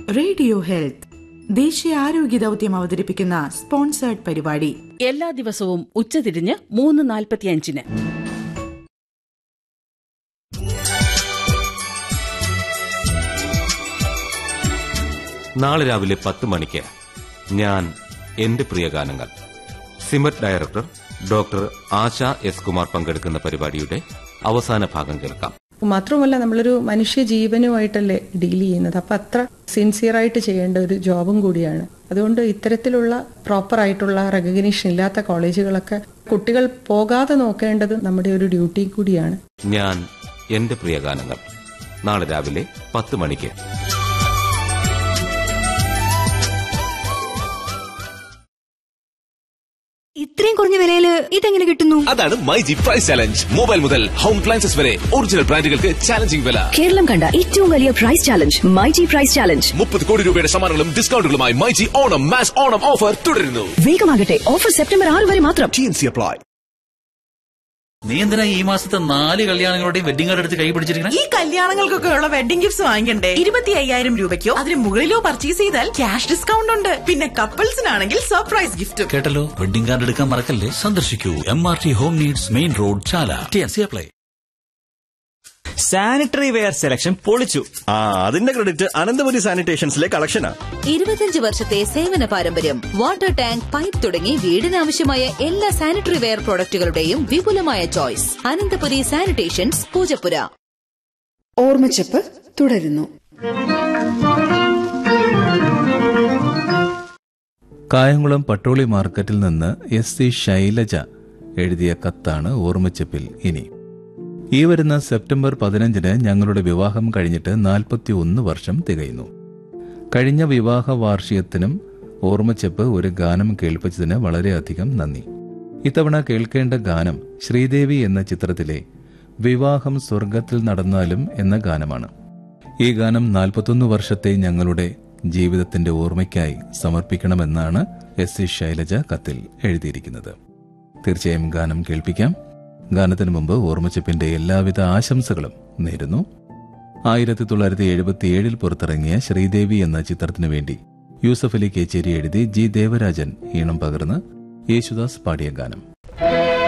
radio health ദേശീയ ആരോഗ്യ ദൗത്യം അവതരിപ്പിക്കുന്ന സ്പോൺസേർഡ് പരിപാടി എല്ലാ ദിവസവും ഉച്ചതിരിഞ്ഞ് മൂന്ന് നാൽപ്പത്തിയഞ്ചിന് നാളെ രാവിലെ പത്ത് മണിക്ക് ഞാൻ എന്റെ പ്രിയ ഗാനങ്ങൾ SIMET director doctor Asha S Kumar പങ്കെടുക്കുന്ന പരിപാടിയുടെ അവസാന ഭാഗം കേൾക്കാം മാത്രമല്ല നമ്മളൊരു മനുഷ്യ ജീവനുമായിട്ടല്ലേ ഡീൽ ചെയ്യുന്നത് അപ്പൊ അത്ര സിൻസിയർ ആയിട്ട് ചെയ്യേണ്ട ഒരു ജോബും കൂടിയാണ് അതുകൊണ്ട് ഇത്തരത്തിലുള്ള പ്രോപ്പർ ആയിട്ടുള്ള റെക്കഗ്നീഷൻ ഇല്ലാത്ത കോളേജുകളൊക്കെ കുട്ടികൾ പോകാതെ നോക്കേണ്ടത് നമ്മുടെ ഒരു ഡ്യൂട്ടി കൂടിയാണ് ഞാൻ എന്റെ പ്രിയ ഗാനങ്ങൾ നാളെ രാവിലെ പത്ത് മണിക്ക് ഇത്രയും കുറഞ്ഞ വിലയില് ഇതെങ്ങനെ കിട്ടുന്നു അതാണ് My G price challenge mobile മുതൽ ഹോം അപ്ലയൻസസ് വരെ ഒറിജിനൽ ബ്രാൻഡുകൾക്ക് ചാലഞ്ചിങ് വില കേരളം കണ്ട ഏറ്റവും വലിയ price challenge My G price challenge മുപ്പത് കോടി രൂപയുടെ സമ്മാനങ്ങളും ഡിസ്കൗണ്ടുകളുമായി My G Onam mass Onam offer തുടരുന്നു വേഗമാകട്ടെ ഓഫർ സെപ്റ്റംബർ ആറ് വരെ മാത്രം ടി എൻ സി അപ്ലൈ നീ എന്തിനാ ഈ മാസത്തെ നാല് കല്യാണങ്ങളുടെയും വെഡിങ് കാർഡ് എടുത്ത് കൈ പിടിച്ചിരിക്കണേ ഈ കല്യാണങ്ങൾക്കൊക്കെ ഉള്ള വെഡിംഗ് ഗിഫ്റ്റ്സ് വാങ്ങിക്കണ്ടേ ഇരുപത്തി അയ്യായിരം രൂപയ്ക്കോ അതിന് മുകളിലോ പർച്ചേസ് ചെയ്താൽ ക്യാഷ് ഡിസ്കൗണ്ട് ഉണ്ട് പിന്നെ കപ്പിൾസിനാണെങ്കിൽ സർപ്രൈസ് ഗിഫ്റ്റും കേട്ടല്ലോ വെഡിങ് കാർഡ് എടുക്കാൻ മറക്കല്ലേ സന്ദർശിക്കൂ M R T home needs main road Chala T N C apply sanitary ware selection പൊളിച്ചു ആ അതിന്റെ ക്രെഡിറ്റ് അനന്തപുരി സാനിറ്റേഷൻസിലെ കളക്ഷനാ ഇരുപത്തിയഞ്ച് വർഷത്തെ സേവന പാരമ്പര്യം വാട്ടർ ടാങ്ക് പൈപ്പ് തുടങ്ങി വീടിനാവശ്യമായ എല്ലാ സാനിറ്ററി വെയർ പ്രോഡക്റ്റുകളുടെയും വിപുലമായ ചോയ്സ് അനന്തപുരി സാനിറ്റേഷൻസ് പൂജപ്പുര ഓർമ്മച്ചപ്പ് തുടരുന്നു കായംകുളം പട്ടോളി മാർക്കറ്റിൽ നിന്ന് എസ് സി ശൈലജ എഴുതിയ കത്താണ് ഓർമ്മച്ചപ്പിൽ ഇനി ഈ വരുന്ന സെപ്റ്റംബർ പതിനഞ്ചിന് ഞങ്ങളുടെ വിവാഹം കഴിഞ്ഞിട്ട് നാൽപ്പത്തി ഒന്ന് വർഷം തികയുന്നു കഴിഞ്ഞ വിവാഹ വാർഷികത്തിനും ഓർമ്മച്ചപ്പ് ഒരു ഗാനം കേൾപ്പിച്ചതിന് വളരെയധികം നന്ദി ഇത്തവണ കേൾക്കേണ്ട ഗാനം ശ്രീദേവി എന്ന ചിത്രത്തിലെ വിവാഹം സ്വർഗത്തിൽ നടന്നാലും എന്ന ഗാനമാണ് ഈ ഗാനം നാൽപ്പത്തൊന്ന് വർഷത്തെ ഞങ്ങളുടെ ജീവിതത്തിന്റെ ഓർമ്മയ്ക്കായി സമർപ്പിക്കണമെന്നാണ് എസ് സി ശൈലജ കത്തിൽ എഴുതിയിരിക്കുന്നത് തീർച്ചയായും ഗാനം കേൾപ്പിക്കാം ഗാനത്തിന് മുമ്പ് ഓർമ്മച്ചപ്പിന്റെ എല്ലാവിധ ആശംസകളും നേരുന്നു ആയിരത്തി തൊള്ളായിരത്തി എഴുപത്തിയേഴിൽ പുറത്തിറങ്ങിയ ശ്രീദേവി എന്ന ചിത്രത്തിനു വേണ്ടി യൂസഫ് അലി കേച്ചേരി എഴുതി ജി ദേവരാജൻ ഈണം പകർന്ന് യേശുദാസ് പാടിയ ഗാനം